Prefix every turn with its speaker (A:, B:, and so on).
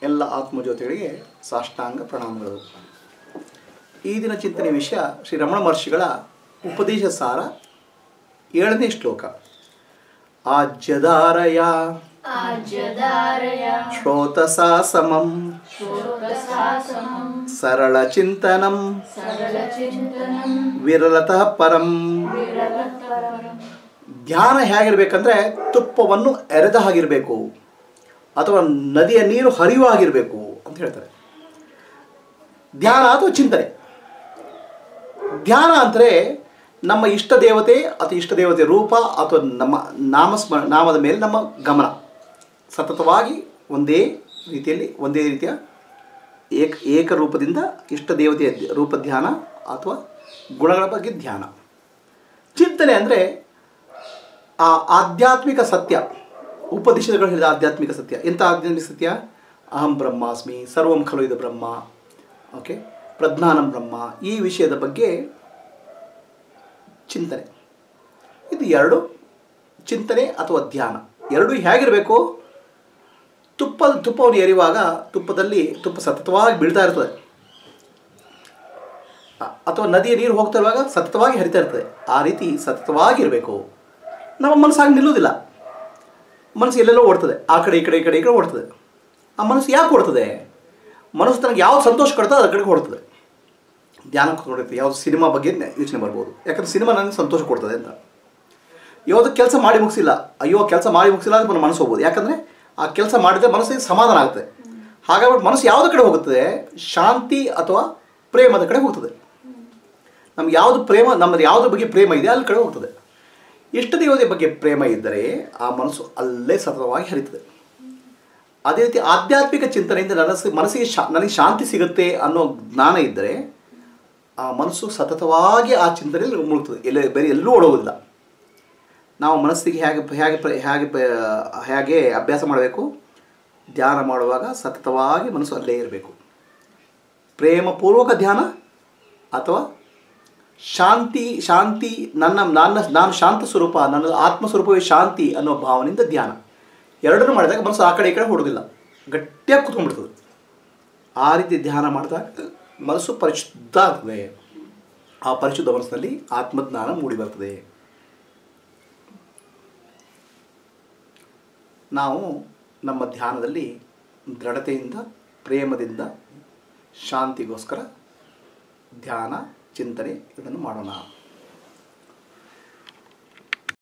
A: ಎಲ್ಲ ಆತ್ಮಜ್ಯೋತಿಗಳಿಗೆ ಸಾಷ್ಟಾಂಗ ಪ್ರಣಾಮಗಳು ಈ ದಿನ ಚಿಂತನೆ ವಿಷಯ ಶ್ರೀ ರಮಣ ಮಹರ್ಷಿಗಳ ಉಪದೇಶ ಸಾರ ಏಳನೇ ಶ್ಲೋಕ ಆಜ್ಯದಾರಯ
B: ಆಜ್ಯಧಾರಯ
A: ಶ್ರೋತಸಾ ಸಮಂ
B: ಶೋಕಸಾಸನಂ
A: ಸರಳ ಚಿಂತನಂ
B: ಸರಳ ಚಿಂತನಂ
A: ವಿರಲತಃ ಪರಂ
B: ವಿರಲಪರಂ
A: ಧ್ಯಾನ ಹೇಗಿರ್ಬೇಕಂದ್ರೆ ತುಪ್ಪವನ್ನು ಎರೆದ ಹಾಗಿರಬೇಕು ಅಥವಾ ನದಿಯ ನೀರು ಹರಿಯುವ ಹಾಗಿರಬೇಕು ಅಂತ ಹೇಳ್ತಾರೆ ಧ್ಯಾನ ಅಥವಾ ಚಿಂತನೆ ಧ್ಯಾನ ಅಂದರೆ ನಮ್ಮ ಇಷ್ಟ ದೇವತೆ ಅಥವಾ ಇಷ್ಟ ದೇವತೆ ರೂಪ ಅಥವಾ ನಮ್ಮ ನಾಮಸ್ಮ ನಾಮದ ಮೇಲೆ ನಮ್ಮ ಗಮನ ಸತತವಾಗಿ ಒಂದೇ ರೀತಿಯಲ್ಲಿ ಒಂದೇ ರೀತಿಯ ಏಕ ಏಕರೂಪದಿಂದ ಇಷ್ಟ ದೇವತೆಯ ರೂಪ ಧ್ಯಾನ ಅಥವಾ ಗುಣಗಳ ಬಗ್ಗೆ ಧ್ಯಾನ ಚಿಂತನೆ ಅಂದರೆ ಆ ಆಧ್ಯಾತ್ಮಿಕ ಸತ್ಯ ಉಪದೇಶಗಳು ಹೇಳಿದ ಆಧ್ಯಾತ್ಮಿಕ ಸತ್ಯ ಎಂಥ ಆಧ್ಯಾತ್ಮಿಕ ಸತ್ಯ ಅಹಂ ಬ್ರಹ್ಮಾಸ್ಮಿ ಸರ್ವಂ ಖಲು ಇದು ಬ್ರಹ್ಮ ಓಕೆ ಪ್ರಜ್ಞಾನಂ ಬ್ರಹ್ಮ ಈ ವಿಷಯದ ಬಗ್ಗೆ ಚಿಂತನೆ ಇದು ಎರಡು ಚಿಂತನೆ ಅಥವಾ ಧ್ಯಾನ ಎರಡೂ ಹೇಗಿರಬೇಕು ತುಪ್ಪ ತುಪ್ಪವನ್ನು ಎರಿಯುವಾಗ ತುಪ್ಪದಲ್ಲಿ ತುಪ್ಪ ಸತತವಾಗಿ ಬೀಳ್ತಾ ಇರ್ತದೆ ಅ- ಅಥವಾ ನದಿಯ ನೀರು ಹೋಗ್ತಾ ಇರುವಾಗ ಸತತವಾಗಿ ಹರಿತಾ ಇರ್ತದೆ ಆ ರೀತಿ ಸತತವಾಗಿರಬೇಕು ನಮ್ಮ ಮನಸ್ಸಾಗಿ ನಿಲ್ಲುವುದಿಲ್ಲ ಮನಸ್ಸು ಎಲ್ಲೆಲ್ಲೋ ಓಡ್ತದೆ ಆ ಕಡೆ ಈ ಕಡೆ ಈ ಕಡೆ ಈ ಕಡೆ ಓಡ್ತದೆ ಆ ಮನಸ್ಸು ಯಾಕೆ ಓಡ್ತದೆ ಮನಸ್ಸು ತನಗೆ ಯಾವ್ದು ಸಂತೋಷ ಕೊಡ್ತದೆ ಅದ್ರ ಕಡೆಗೆ ಓಡ್ತದೆ ಧ್ಯಾನ ಕೊಡುತ್ತೆ ಯಾವುದು ಸಿನಿಮಾ ಬಗ್ಗೆ ಯೋಚನೆ ಬರ್ಬೋದು ಯಾಕಂದ್ರೆ ಸಿನಿಮಾ ನನಗೆ ಸಂತೋಷ ಕೊಡ್ತದೆ ಅಂತ ಯಾವುದು ಕೆಲಸ ಮಾಡಿ ಮುಗಿಸಿಲ್ಲ ಅಯ್ಯೋ ಕೆಲಸ ಮಾಡಿ ಮುಗಿಸಿಲ್ಲ ಅಂತ ಮನಸ್ಸು ಹೋಗ್ಬೋದು ಯಾಕಂದರೆ ಆ ಕೆಲಸ ಮಾಡಿದ್ರೆ ಮನಸ್ಸಿಗೆ ಸಮಾಧಾನ ಆಗುತ್ತೆ ಹಾಗಾಗಿ ಮನಸ್ಸು ಯಾವುದ್ರ ಕಡೆ ಹೋಗುತ್ತದೆ ಶಾಂತಿ ಅಥವಾ ಪ್ರೇಮದ ಕಡೆ ಹೋಗ್ತದೆ ನಮ್ಗೆ ಯಾವುದು ಪ್ರೇಮ ನಮ್ಮದು ಯಾವುದ್ರ ಬಗ್ಗೆ ಪ್ರೇಮ ಇದೆ ಅಲ್ಲಿ ಕಡೆ ಹೋಗ್ತದೆ ಇಷ್ಟ ದೇವತೆ ಬಗ್ಗೆ ಪ್ರೇಮ ಇದ್ದರೆ ಆ ಮನಸ್ಸು ಅಲ್ಲೇ ಸತತವಾಗಿ ಹರಿತದೆ ಅದೇ ರೀತಿ ಆಧ್ಯಾತ್ಮಿಕ ಚಿಂತನೆಯಿಂದ ನನಸು ಮನಸ್ಸಿಗೆ ಶಾ ನನಗೆ ಶಾಂತಿ ಸಿಗುತ್ತೆ ಅನ್ನೋ ಜ್ಞಾನ ಇದ್ದರೆ ಆ ಮನಸ್ಸು ಸತತವಾಗಿ ಆ ಚಿಂತನೆಯಲ್ಲಿ ಮುಳುಗ್ತದೆ ಎಲ್ಲೇ ಬೇರೆ ಎಲ್ಲೂ ಓಡೋಗೋದಿಲ್ಲ ನಾವು ಮನಸ್ಸಿಗೆ ಹೇಗೆ ಹೇಗೆ ಪ್ರ- ಹೇಗೆ ಪ- ಹೇಗೆ ಅಭ್ಯಾಸ ಮಾಡಬೇಕು ಧ್ಯಾನ ಮಾಡುವಾಗ ಸತತವಾಗಿ ಮನಸ್ಸು ಅಲ್ಲೇ ಇರಬೇಕು ಪ್ರೇಮಪೂರ್ವಕ ಧ್ಯಾನ ಅಥವಾ ಶಾಂತಿ ಶಾಂತಿ ನನ್ನ ನನ್ನ ನಾನು ಶಾಂತ ಸ್ವರೂಪ ನನ್ನ ಆತ್ಮ ಸ್ವರೂಪವೇ ಶಾಂತಿ ಅನ್ನೋ ಭಾವನೆಯಿಂದ ಧ್ಯಾನ ಎರಡನ್ನೂ ಮಾಡಿದಾಗ ಮನಸ್ಸು ಆ ಕಡೆ ಈ ಕಡೆ ಹೊಡೋದಿಲ್ಲ ಗಟ್ಟಿಯಾಗಿ ಕೂತ್ಕೊಂಡ್ಬಿಡ್ತದೆ ಆ ರೀತಿ ಧ್ಯಾನ ಮಾಡಿದಾಗ ಮನಸ್ಸು ಪರಿಶುದ್ಧ ಆಗ್ತದೆ ಆ ಪರಿಶುದ್ಧ ಮನಸ್ಸಿನಲ್ಲಿ ಆತ್ಮಜ್ಞಾನ ಮೂಡಿ ಬರ್ತದೆ ನಾವು ನಮ್ಮ ಧ್ಯಾನದಲ್ಲಿ ದೃಢತೆಯಿಂದ ಪ್ರೇಮದಿಂದ ಶಾಂತಿಗೋಸ್ಕರ ಧ್ಯಾನ ಚಿಂತನೆ ಇದನ್ನು ಮಾಡೋಣ